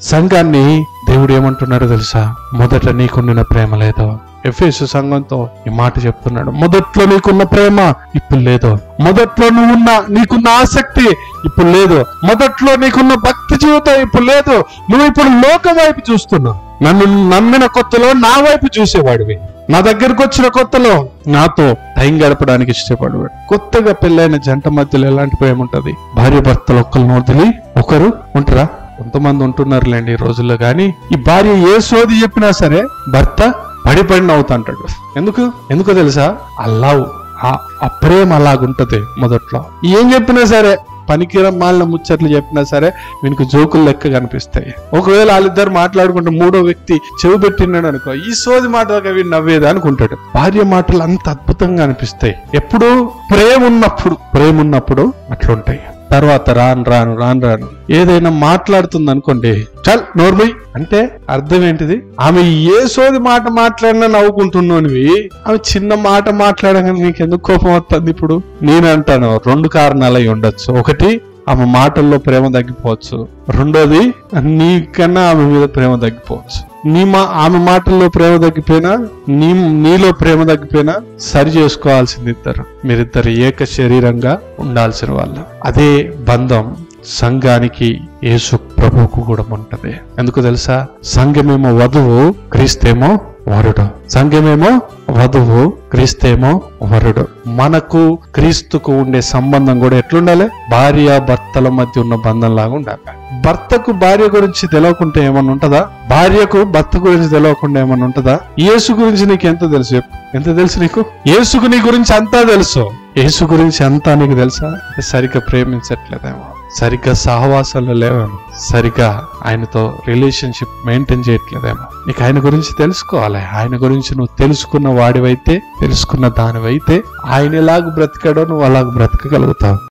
సంఘాన్ని దేవుడు ఏమంటున్నాడో తెలుసా మొదట నీకుండిన ప్రేమ లేదో ఎఫ్ఎస్ సంఘంతో ఈ మాట చెప్తున్నాడు మొదట్లో నీకున్న ప్రేమ ఇప్పుడు లేదు మొదట్లో నువ్వున్న నీకున్న ఆసక్తి ఇప్పుడు లేదు మొదట్లో నీకున్న భక్తి జీవితం ఇప్పుడు లేదు నువ్వు ఇప్పుడు లోకం వైపు చూస్తున్నావు నన్ను నమ్మిన కొత్తలో నా వైపు చూసేవాడివి నా దగ్గరకు వచ్చిన కొత్తలో నాతో టైం గడపడానికి ఇష్టపడేవాడు కొత్తగా పెళ్ళైన జంట మధ్యలో ఎలాంటి ప్రేమ ఉంటది భార్య భర్తలు ఒక్కరిని వదిలి ఒకరు ఉంటారా కొంతమంది ఉంటున్నారులేండి ఈ రోజుల్లో కానీ ఈ భార్య ఏ సోది చెప్పినా సరే భర్త పడి పడిన అవుతుంటాడు ఎందుకు ఎందుకో తెలుసా అల్లావు ఆ ప్రేమ అలాగుంటది మొదట్లో ఏం చెప్పినా సరే పనికిర మాలిన ముచ్చట్లు చెప్పినా సరే వీనికి జోకులు లెక్క కనిపిస్తాయి ఒకవేళ వాళ్ళిద్దరు మాట్లాడుకుంటే మూడో వ్యక్తి చెవి పెట్టినాడు అనుకో ఈ సోది మాటలుగా వీడు నవ్వేది అనుకుంటాడు భార్య మాటలు అంత అద్భుతంగా అనిపిస్తాయి ఎప్పుడు ప్రేమ ఉన్నప్పుడు ప్రేమ ఉన్నప్పుడు అట్లుంటాయి తర్వాత రాను రాను రాను రాను ఏదైనా మాట్లాడుతుంది అనుకోండి చల్ నోర్మై అంటే అర్థం ఏంటిది ఆమె ఏ సోది మాట మాట్లాడినా నవ్వుకుంటున్నానివి ఆమె చిన్న మాట మాట్లాడగానే నీకు ఎందుకు కోపం వస్తుంది ఇప్పుడు నేను అంటాను రెండు కారణాలు అయి ఉండొచ్చు ఒకటి ఆమె మాటల్లో ప్రేమ తగ్గిపోవచ్చు రెండోది నీకన్నా ఆమె మీద ప్రేమ తగ్గిపోవచ్చు నీ మా ఆమె మాటల్లో ప్రేమ తగ్గిపోయినా నీ నీలో ప్రేమ తగ్గిపోయినా సరి చేసుకోవాల్సింది ఇద్దరు మీరిద్దరు ఏక శరీరంగా ఉండాల్సిన వాళ్ళు అదే బంధం సంఘానికి యేసు ప్రభువుకు కూడా ఉంటది ఎందుకు తెలుసా సంఘమేమో వధువు క్రీస్తేమో వరుడు సంఘమేమో వధువు క్రీస్తేమో వరుడు మనకు క్రీస్తుకు ఉండే సంబంధం కూడా ఎట్లుండాలి భార్య భర్తల మధ్య ఉన్న బంధం లాగా ఉండాలి భర్తకు భార్య గురించి తెలియకుంటే ఏమన్నా ఉంటదా భార్యకు భర్త గురించి తెలియకుండా ఏమన్నా ఉంటదా యేసు గురించి నీకు ఎంత తెలుసు చెప్పు ఎంత తెలుసు నీకు యేసుకు నీ గురించి అంతా తెలుసు యేసు గురించి అంతా నీకు తెలుసా సరిగ్గా ప్రేమించట్లేదేమో సరిగ్గా సహవాసంలో లేవేమో సరిగ్గా ఆయనతో రిలేషన్షిప్ మెయింటైన్ చేయట్లేదేమో నీకు ఆయన గురించి తెలుసుకోవాలి ఆయన గురించి నువ్వు తెలుసుకున్న వాడివైతే తెలుసుకున్న దానివైతే ఆయన ఎలాగ బ్రతికాడో నువ్వు అలాగ బ్రతకగలుగుతావు